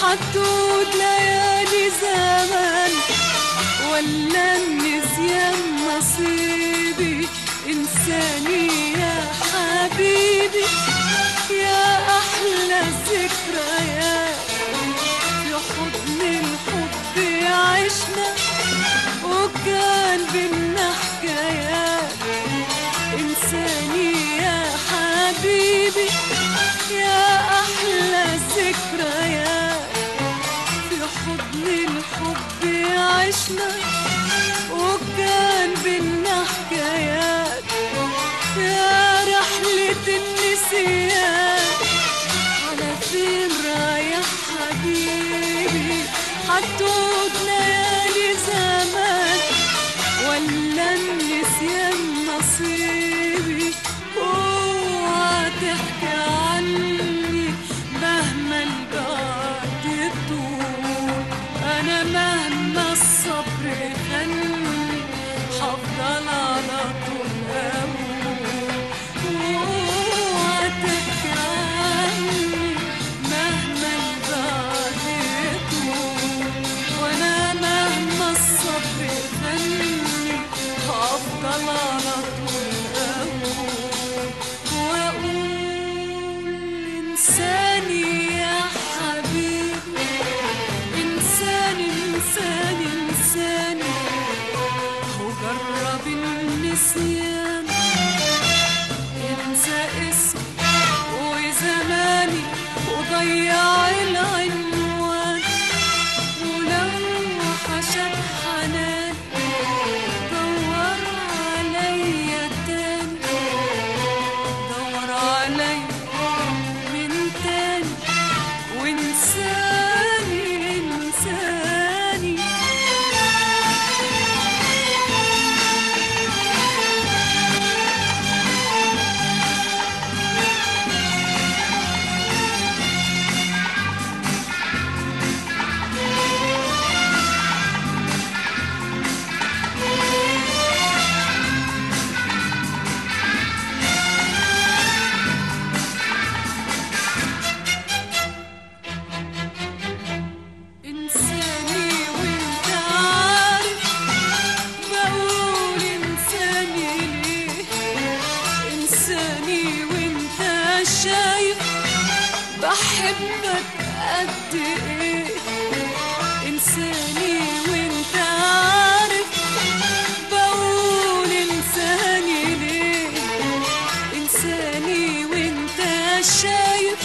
حتود ليالي زمان ولا النسيان نصيبي انساني يا حبيبي يا احلى ذكريات في حضن الحب عشنا وكان بينا حكايات انساني يا حبيبي يا احلى ذكريات في حضن الحب عشنا وكان بينا حكايات يا رحلة النسيان على فين رايح حبيبي حتود ليالي زمان ولا النسيان نصيبي اوعى تحكي عني مهما البعد يطول انا مهما الصبر خلني هفضل على طول اقول اوعى تحكي عني مهما البعد يطول وانا مهما الصبر خلني هفضل على طول اقول واقول انساني يا حبيبي انساني انساني انساني هو جرب النسيان انسى اسمي وزماني وضيع العنوان ولو وحشك حنان دور عليا تاني دور عليا من تاني وانساني انساني إنساني وأنت عارف بقول إنساني ليه إنساني وأنت شايف بحبك قد إيه إنساني وأنت عارف بقول إنساني ليه إنساني وأنت شايف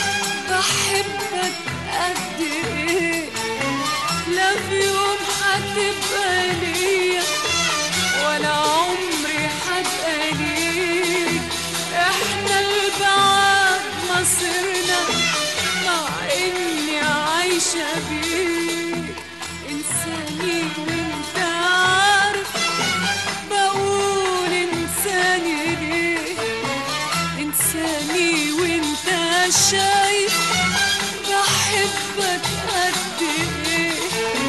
بحبك قد ايه لا في يوم هتبقى ليا ولا عمري هبقى ليك احنا البعاد مصيرنا مع اني عايشة بيك انساني وانت عارف بقول انساني ليه انساني وانت شايف بحبك قد ايه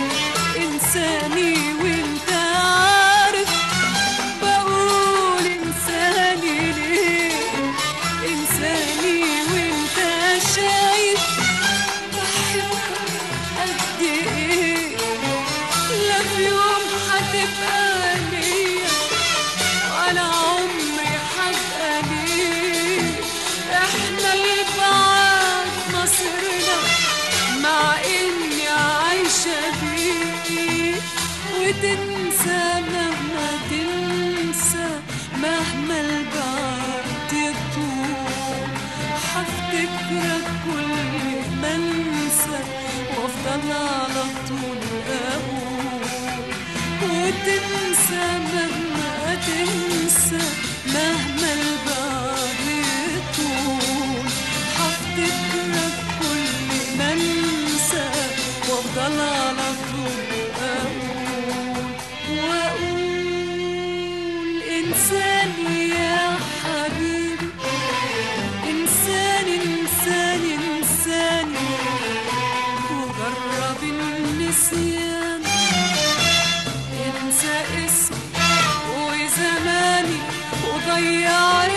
انساني وانت عارف بقول انساني ليه انساني وانت شايف بحبك قد ايه لا في يوم هتبقى ليا ولا عمري هبقى ليك احنا البعاد مصيرنا مع اني عايشة بيك وتنسى مهما تنسى مهما البعد يطول هفتكرك كل ما انسى وافضل على طول اقول وتنسى مهما تنسى مهما البعد يطول هفتكرك كل ما انسى وافضل على طول اقول واقول انساني يا حبيبي انساني انساني انساني وجرب النسيان انسى اسمي وزماني وضيع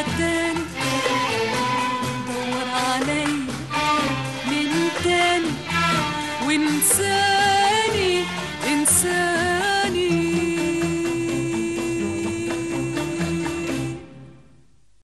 تاني دور عليا من تاني وانساني انساني